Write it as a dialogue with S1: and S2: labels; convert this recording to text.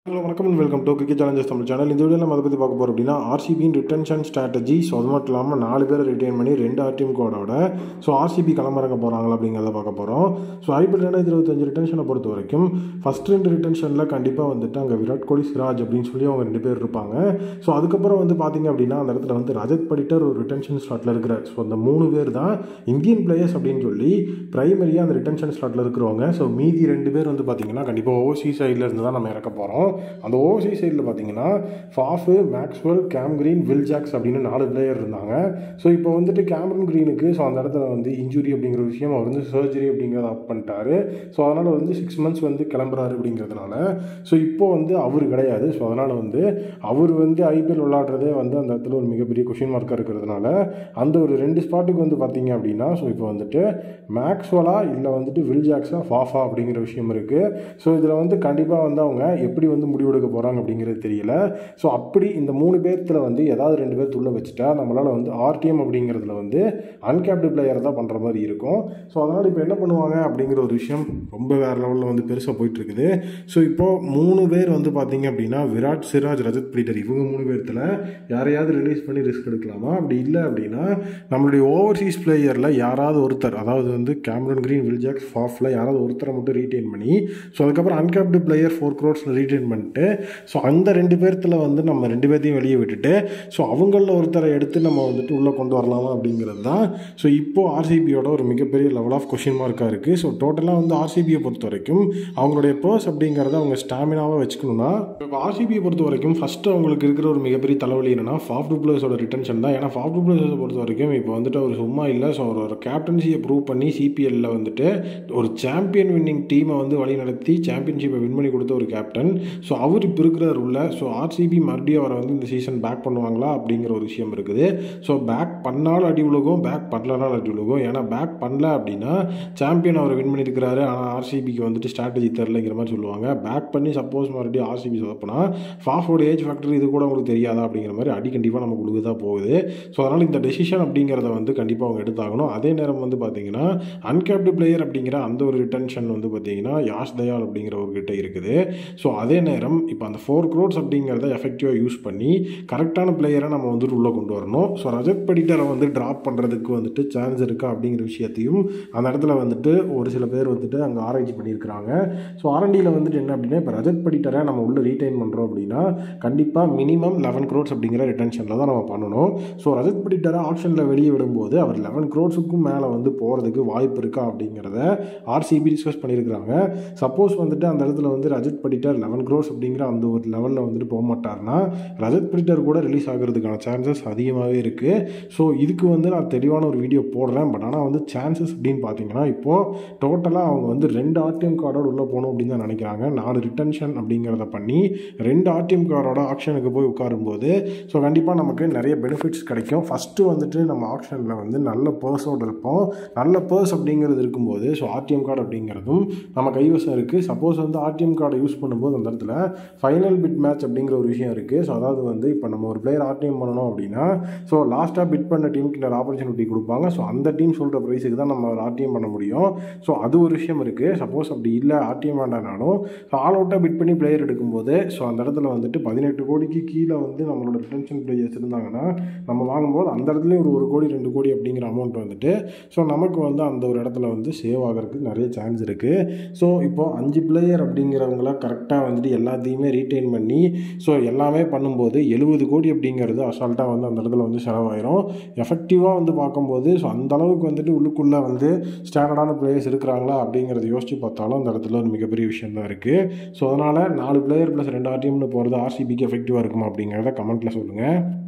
S1: hello வணக்கம் and welcome to cricket challengers Tamil channel இந்த video நம்ம அதை பற்றி பார்க்க போகிறோம் அப்படின்னா ஆர்சிபியின் ரிட்டன்ஷன் ஸ்ட்ராட்டஜி ஸோ அது மட்டும் இல்லாமல் நாலு பேரை ரிட்டைன் பண்ணி ரெண்டு ஆர்டிஎம் கோடோட ஸோ ஆர்சிபி களமிறங்க போகிறாங்களா அப்படிங்கிறத பார்க்க போகிறோம் ஸோ ஐபிஎல் ரெண்டாயிரத்தி இருபத்தஞ்சு ரிட்டன்ஷனை பொறுத்த வரைக்கும் ஃபஸ்ட் ரெண்டு ரிட்டன்ஷனில் கண்டிப்பாக வந்துட்டு அங்கே விராட் கோலி சிராஜ் அப்படின்னு சொல்லி அவங்க ரெண்டு பேர் இருப்பாங்க ஸோ அதுக்கப்புறம் வந்து பார்த்தீங்க அப்படின்னா அந்த இடத்துல வந்து ரஜத் படிட்டர் ஒரு ரிட்டன்ஷன் ஸ்லாட்டில் இருக்கிறார் ஸோ அந்த மூணு பேர் தான் இந்தியன் பிளேயர்ஸ் அப்படின்னு சொல்லி பிரைமரியாக அந்த ரிட்டன்ஷன் ஸ்லாட்டில் இருக்கிறவங்க ஸோ மீதி ரெண்டு பேர் வந்து பார்த்தீங்கன்னா கண்டிப்பாக ஓவர்சீஸ் சைடில் இருந்து தான் நம்ம இறக்க போகிறோம் அந்த ஓவர்சீஸ் சைடில் பார்த்தீங்கன்னா Faf Maxwell Cam Green Will Jacks அப்படின்னு நாலு பிளேயர் இருந்தாங்க ஸோ இப்போ வந்துட்டு கேமரன் கிரீனுக்கு ஸோ அந்த இடத்துல வந்து இன்ஜுரி அப்படிங்கிற விஷயம் அவர் வந்து சர்ஜரி அப்படிங்கிறத அப் பண்ணிட்டாரு ஸோ அதனால் வந்து சிக்ஸ் மந்த்ஸ் வந்து கிளம்புறாரு அப்படிங்கிறதுனால ஸோ இப்போ வந்து அவர் கிடையாது ஸோ அதனால் வந்து அவர் வந்து ஐபிஎல் விளாடுறதே வந்து அந்த இடத்துல ஒரு மிகப்பெரிய கொஷின் மார்க்காக இருக்கிறதுனால அந்த ஒரு ரெண்டு ஸ்பாட்டுக்கு வந்து பார்த்தீங்க அப்படின்னா ஸோ இப்போ வந்துட்டு மேக்ஸ்வலா இல்லை வந்துட்டு வில் ஜாக்ஸா ஃபாஃபா அப்படிங்கிற விஷயம் இருக்குது ஸோ இதில் வந்து கண்டிப்பாக வந்து அவங்க எப்படி வந்து முடிவெடுக்க போகிறாங்க அப்படிங்கிறது தெரியல ஸோ அப்படி இந்த மூணு பேர்த்தில் வந்து ஏதாவது ரெண்டு பேர் உள்ள வச்சுட்டா நம்மளால் வந்து ஆர்டிஎம் அப்படிங்கிறதுல வந்து அன்கேப்டு பிளேயர் தான் பண்ணுற மாதிரி இருக்கும் ஸோ அதனால் இப்போ என்ன பண்ணுவாங்க அப்படிங்கிற ஒரு விஷயம் ரொம்ப வேறு லெவலில் வந்து பெருசாக போயிட்டுருக்குது ஸோ இப்போது மூணு பேர் வந்து பார்த்தீங்க அப்படின்னா விராட் சிராஜ் ரஜத் பீட்டர் இவங்க மூணு பேர்த்தில் யாரையாவது ரிலீஸ் பண்ணி ரிஸ்க் எடுக்கலாமா அப்படி இல்லை அப்படின்னா நம்மளுடைய ஓவர்சீஸ் பிளேயரில் யாராவது ஒருத்தர் அதாவது வந்து கேமரன் கிரீன் வில்ஜாக்ஸ் ஃபாஃபில் யாராவது ஒருத்தரை மட்டும் ரீட்டைன் பண்ணி ஸோ அதுக்கப்புறம் அன்கேப்டு பிளேயர் ஃபோர் க்ரோட்ஸில் ரீட்டைன் பண்ணிட்டு ஸோ அந்த ரெண்டு பேர்த்தில் வந்து நம்ம ரெண்டு பேர்த்தையும் வெளியே விட்டுட்டு ஸோ அவங்களில் ஒருத்தரை எடுத்து நம்ம வந்துட்டு உள்ளே கொண்டு வரலாமா அப்படிங்கிறது தான் ஸோ இப்போது ஆர்சிபியோட ஒரு மிகப்பெரிய லெவல் ஆஃப் கொஷின் மார்க்காக இருக்குது ஸோ டோட்டலாக வந்து ஆர்சிபியை பொறுத்த வரைக்கும் அவங்களுடைய பர்ஸ் அப்படிங்கிறத அவங்க ஸ்டாமினாவாக வச்சுக்கணும்னா இப்போ ஆர்சிபியை பொறுத்த வரைக்கும் ஃபஸ்ட்டு அவங்களுக்கு இருக்கிற ஒரு மிகப்பெரிய தலைவலி என்னன்னா ஃபாஃப் டூப்ளர்ஸோட ரிட்டன்ஷன் தான் ஏன்னா ஃபாஃப் டூப்ளர்ஸை பொறுத்த வரைக்கும் இப்போ வந்துட்டு அவர் சும்மா இல்லை ஸோ அவர் ஒரு கேப்டன்சியை ப்ரூவ் பண்ணி சிபிஎல்ல வந்துட்டு ஒரு சாம்பியன் வின்னிங் டீமை வந்து வழி நடத்தி சாம்பியன்ஷிப்பை வின் பண்ணி கொடுத்த ஒரு கேப்டன் ஸோ அவர் இப்போ இருக்கிற உள்ள ஸோ ஆர்சிபி மறுபடியும் அவரை வந்து இந்த சீசன் பேக் பண்ணுவாங்களா அப்படிங்கிற ஒரு விஷயம் இருக்குது ஸோ பேக் பண்ணாலும் அடி உலகம் பேக் பண்ணலனாலும் அடி உலகம் ஏன்னா பேக் பண்ணல அப்படின்னா சாம்பியன் அவரை வின் பண்ணியிருக்கிறாரு ஆனால் ஆர்சிபிக்கு வந்துட்டு ஸ்ட்ராட்டஜி தெரிலங்கிற மாதிரி சொல்லுவாங்க பேக் பண்ணி சப்போஸ் மறுபடியும் ஆர்சிபி சொதப்பினா ஃபாஃபோட ஏஜ் ஃபேக்டர் இது கூட உங்களுக்கு தெரியாதா அப்படிங்கிற மாதிரி அடி கண்டிப்பாக நமக்கு உழுகு தான் போகுது ஸோ அதனால் இந்த டெசிஷன் அப்படிங்கிறத வந்து கண்டிப்பாக அவங்க எடுத்தாகணும் அதே நேரம் வந்து பார்த்தீங்கன்னா அன்கேப்டு பிளேயர் அப்படிங்கிற அந்த ஒரு ரிட்டன்ஷன் வந்து பார்த்தீங்கன்னா யாஷ் தயால் அப்படிங்கிற ஒரு கிட்ட இருக்குது ஸோ அதே நேரம் இப்போ அந்த ஃபோர் க்ரோட்ஸ் அப்படிங்கிறத எஃபெக்டிவாக யூஸ் பண்ணி கரெக்டான பிளேயரை நம்ம வந்துட்டு உள்ளே கொண்டு வரணும் ஸோ ரஜத் படிட்டரை வந்து ட்ராப் பண்ணுறதுக்கு வந்துட்டு சான்ஸ் இருக்கா அப்படிங்கிற விஷயத்தையும் அந்த இடத்துல வந்துட்டு ஒரு சில பேர் வந்துட்டு அங்கே ஆராய்ச்சி பண்ணியிருக்கிறாங்க ஸோ ஆர்என்டியில் வந்துட்டு என்ன அப்படின்னா இப்போ ரஜத் படிட்டரை நம்ம உள்ளே ரீட்டைன் பண்ணுறோம் அப்படின்னா கண்டிப்பாக மினிமம் லெவன் க்ரோட்ஸ் அப்படிங்கிற ரிட்டன்ஷனில் தான் நம்ம பண்ணணும் ஸோ ரஜத் படிட்டரை ஆப்ஷனில் வெளியே விடும்போது அவர் லெவன் க்ரோட்ஸுக்கும் மேலே வந்து போகிறதுக்கு வாய்ப்பு இருக்கா அப்படிங்கிறத ஆர்சிபி டிஸ்கஸ் பண்ணியிருக்கிறாங்க சப்போஸ் வந்துட்டு அந்த இடத்துல வந்து ரஜத் படிட்டர் லெவன் க்ரோஸ் அப்படிங்கிற அந்த ஒரு லெவலில் வந்துட்டு போக மாட்டார்னா ரஜத் படிட்டர் கூட ரிலீஸ் ஆகிறதுக்கான சான்சஸ் அதிகமாகவே இருக்குது ஸோ இதுக்கு வந்து நான் தெளிவான ஒரு வீடியோ போடுறேன் பட் ஆனால் வந்து சான்சஸ் அப்படின்னு பார்த்தீங்கன்னா இப்போது டோட்டலாக அவங்க வந்து ரெண்டு ஆர்டிஎம் கார்டோட உள்ளே போகணும் அப்படின்னு தான் நினைக்கிறாங்க நாலு ரிட்டன்ஷன் அப்படிங்கிறத பண்ணி ரெண்டு ஆர்டிஎம் கார்டோட ஆக்ஷனுக்கு போய் உட்காரும்போது ஸோ கண்டிப்பாக நமக்கு நிறைய பெனிஃபிட்ஸ் கிடைக்கும் ஃபஸ்ட்டு வந்துட்டு நம்ம ஆப்ஷனில் வந்து நல்ல பர்ஸோடு இருப்போம் நல்ல பர்ஸ் அப்படிங்கிறது இருக்கும்போது ஸோ ஆர்டிஎம் கார்டு அப்படிங்கிறதும் நம்ம கைவசம் இருக்குது சப்போஸ் வந்து ஆர்டிஎம் கார்டை யூஸ் பண்ணும்போது அந்த இடத்துல ஃபைனல் பிட் மேட்ச் அப்படிங்கிற ஒரு விஷயம் இருக்குது ஸோ அதாவது வந்து இப்போ நம்ம ஒரு பிளேயர் ஆர்டிஎம் பண்ணணும் அப்படின்னா ஸோ லாஸ்ட்டாக பிட் பண்ண டீமுக்கு இன்னொரு ஆப்பர்ச்சுனிட்டி கொடுப்பாங்க ஸோ அந்த டீம் சொல்கிற ப்ரைஸுக்கு தான் நம்ம ஆர்டிஎம் பண்ண முடியும் ஸோ அது ஒரு விஷயம் இருக்குது சப்போஸ் அப்படி இல்லை ஆர்டிஎம் வேண்டானாலும் ஸோ ஆல் அவுட்டாக பிட் பண்ணி பிளேயர் எடுக்கும்போது ஸோ அந்த இடத்துல வந்துட்டு பதினெட்டு கோடிக்கு கீழே வந்து நம்மளோட ரிட்டன்ஷன் பிளேயர்ஸ் இருந்தாங்கன்னா நம்ம வாங்கும்போது அந்த இடத்துலையும் ஒரு ஒரு கோடி ரெண்டு கோடி அப்படிங்கிற அமௌண்ட் வந்துட்டு ஸோ நமக்கு வந்து அந்த ஒரு இடத்துல வந்து சேவ் ஆகிறதுக்கு நிறைய சான்ஸ் இருக்குது ஸோ இப்போது அஞ்சு பிளேயர் அப்படிங்கிறவங்கள கரெக்டாக வந்துட்டு எல்லாத்தையுமே ரீட்டைன் பண்ணி ஸோ எல்லாமே பண்ணும்போது எழுபது கோடி அப்படிங்கிறது அசால்ட்டாக வந்து அந்த இடத்துல வந்து செலவாயிரும் எஃபெக்டிவாக வந்து பார்க்கும்போது ஸோ அந்த அளவுக்கு வந்துட்டு உள்ளுக்குள்ளே வந்து ஸ்டாண்டர்டான பிளேயர்ஸ் இருக்கிறாங்களா அப்படிங்கிறத யோசித்து பார்த்தாலும் அந்த இடத்துல ஒரு மிகப்பெரிய விஷயம் தான் இருக்குது ஸோ அதனால் நாலு பிளேயர் ப்ளஸ் ரெண்டு ஆர்டிஎம்னு போகிறது ஆர்சிபிக்கு எஃபெக்டிவாக இருக்குமா அப்படிங்கிறத கமெண்ட்டில் சொல்லுங்கள்